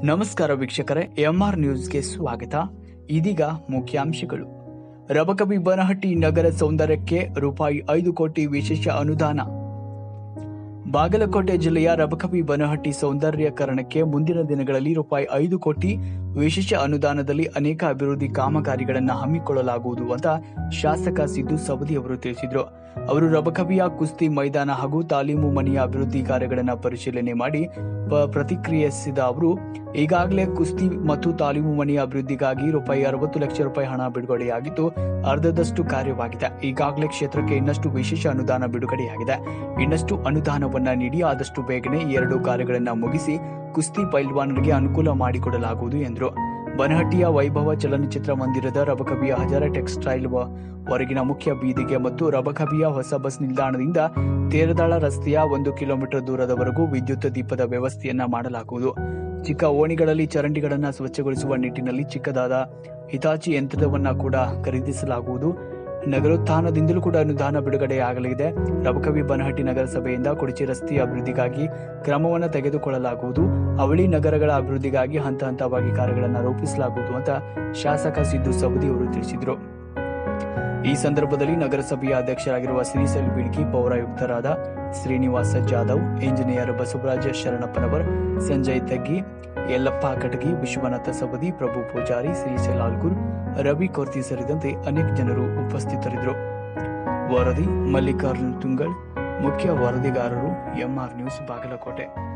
ನಮಸ್ಕಾರ ವೀಕ್ಷಕರೇ ಎಂಆರ್ ನ್ಯೂಸ್ಗೆ ಸ್ವಾಗತ ಇದೀಗ ಮುಖ್ಯಾಂಶಗಳು ರಬಕಬಿ ಬನಹಟ್ಟಿ ನಗರ ಸೌಂದರ್ಯಕ್ಕೆ ರೂಪಾಯಿ ಐದು ಕೋಟಿ ವಿಶೇಷ ಅನುದಾನ ಬಾಗಲಕೋಟೆ ಜಿಲ್ಲೆಯ ರಬಕಬಿ ಬನಹಟ್ಟಿ ಸೌಂದರ್ಯಕರಣಕ್ಕೆ ಮುಂದಿನ ದಿನಗಳಲ್ಲಿ ರೂಪಾಯಿ ಐದು ಕೋಟಿ ವಿಶೇಷ ಅನುದಾನದಲ್ಲಿ ಅನೇಕ ಅಭಿವೃದ್ಧಿ ಕಾಮಗಾರಿಗಳನ್ನು ಹಮ್ಮಿಕೊಳ್ಳಲಾಗುವುದು ಅಂತ ಶಾಸಕ ಸಿದ್ದು ಸವದಿ ಅವರು ತಿಳಿಸಿದರು ಅವರು ರಬಕಬಿಯ ಕುಸ್ತಿ ಮೈದಾನ ಹಾಗೂ ತಾಲೀಮು ಮನೆಯ ಅಭಿವೃದ್ಧಿ ಕಾರ್ಯಗಳನ್ನು ಪರಿಶೀಲನೆ ಮಾಡಿ ಪ- ಪ್ರತಿಕ್ರಿಯಿಸಿದ ಅವರು ಈಗಾಗಲೇ ಕುಸ್ತಿ ಮತ್ತು ತಾಲೀಮು ಮನೆಯ ಅಭಿವೃದ್ಧಿಗಾಗಿ ರೂಪಾಯಿ ಅರವತ್ತು ಲಕ್ಷ ರೂಪಾಯಿ ಹಣ ಬಿಡುಗಡೆಯಾಗಿದ್ದು ಅರ್ಧದಷ್ಟು ಕಾರ್ಯವಾಗಿದೆ ಈಗಾಗಲೇ ಕ್ಷೇತ್ರಕ್ಕೆ ಇನ್ನಷ್ಟು ವಿಶೇಷ ಅನುದಾನ ಬಿಡುಗಡೆಯಾಗಿದೆ ಇನ್ನಷ್ಟು ಅನುದಾನವನ್ನ ನೀಡಿ ಆದಷ್ಟು ಬೇಗನೆ ಈ ಎರಡು ಕಾರ್ಯಗಳನ್ನು ಮುಗಿಸಿ ಕುಸ್ತಿ ಪೈಲ್ವಾನರಿಗೆ ಅನುಕೂಲ ಮಾಡಿಕೊಡಲಾಗುವುದು ಎಂದರು ಬನಹಟ್ಟಿಯ ವೈಭವ ಚಲನಚಿತ್ರ ಮಂದಿರದ ರಬಕಬಿಯ ಹಜಾರ ಟೆಕ್ಸ್ಟೈಲ್ ವ- ವರೆಗಿನ ಮುಖ್ಯ ಬೀದಿಗೆ ಮತ್ತು ರಬಕಬಿಯ ಹೊಸ ಬಸ್ ನಿಲ್ದಾಣದಿಂದ ತೇರದಾಳ ರಸ್ತೆಯ ಒಂದು ಕಿಲೋಮೀಟರ್ ದೂರದವರೆಗೂ ವಿದ್ಯುತ್ ದೀಪದ ವ್ಯವಸ್ಥೆಯನ್ನ ಮಾಡಲಾಗುವುದು ಚಿಕ್ಕ ಓಣಿಗಳಲ್ಲಿ ಚರಂಡಿಗಳನ್ನು ಸ್ವಚ್ಛಗೊಳಿಸುವ ನಿಟ್ಟಿನಲ್ಲಿ ಚಿಕ್ಕದಾದ ಹಿತಾಚಿ ಯಂತ್ರವನ್ನ ಕೂಡ ಖರೀದಿಸಲಾಗುವುದು ನಗರೋತ್ಥಾನದಿಂದಲೂ ಕೂಡ ಅನುದಾನ ಬಿಡುಗಡೆಯಾಗಲಿದೆ ರಬಕವಿ ಬನಹಟ್ಟಿ ನಗರಸಭೆಯಿಂದ ಕುಡಿಚಿ ರಸ್ತೆಯ ಅಭಿವೃದ್ಧಿಗಾಗಿ ಕ್ರಮವನ್ನು ತೆಗೆದುಕೊಳ್ಳಲಾಗುವುದು ಅವಳಿ ನಗರಗಳ ಅಭಿವೃದ್ಧಿಗಾಗಿ ಹಂತ ಹಂತವಾಗಿ ಕಾರ್ಯಗಳನ್ನು ರೂಪಿಸಲಾಗುವುದು ಅಂತ ಶಾಸಕ ಸಿದ್ದು ಸವದಿ ಅವರು ತಿಳಿಸಿದರು ಈ ಸಂದರ್ಭದಲ್ಲಿ ನಗರಸಭೆಯ ಅಧ್ಯಕ್ಷರಾಗಿರುವ ಶ್ರೀಸೆಲ್ ಬಿಡ್ಗಿ ಪೌರಾಯುಕ್ತರಾದ ಶ್ರೀನಿವಾಸ ಜಾಧವ್ ಇಂಜಿನಿಯರ್ ಬಸವರಾಜ ಶರಣಪ್ಪನವರ್ ಸಂಜಯ್ ತಗ್ಗಿ ಯಲ್ಲಪ್ಪ ಕಟಗಿ ವಿಶ್ವನಾಥ ಸವದಿ ಪ್ರಭು ಪೂಜಾರಿ ಶ್ರೀಸೆಲ್ ಆಲ್ಗೂರ್ ರವಿ ಕೊರ್ತಿ ಸೇರಿದಂತೆ ಅನೇಕ ಜನರು ಉಪಸ್ಥಿತರಿದ್ದರು ವರದಿ ಮಲ್ಲಿಕಾರ್ಜುನ್ ತುಂಗಳ್ ಮುಖ್ಯ ವರದಿಗಾರರು ಎಂಆರ್ ನ್ಯೂಸ್ ಬಾಗಲಕೋಟೆ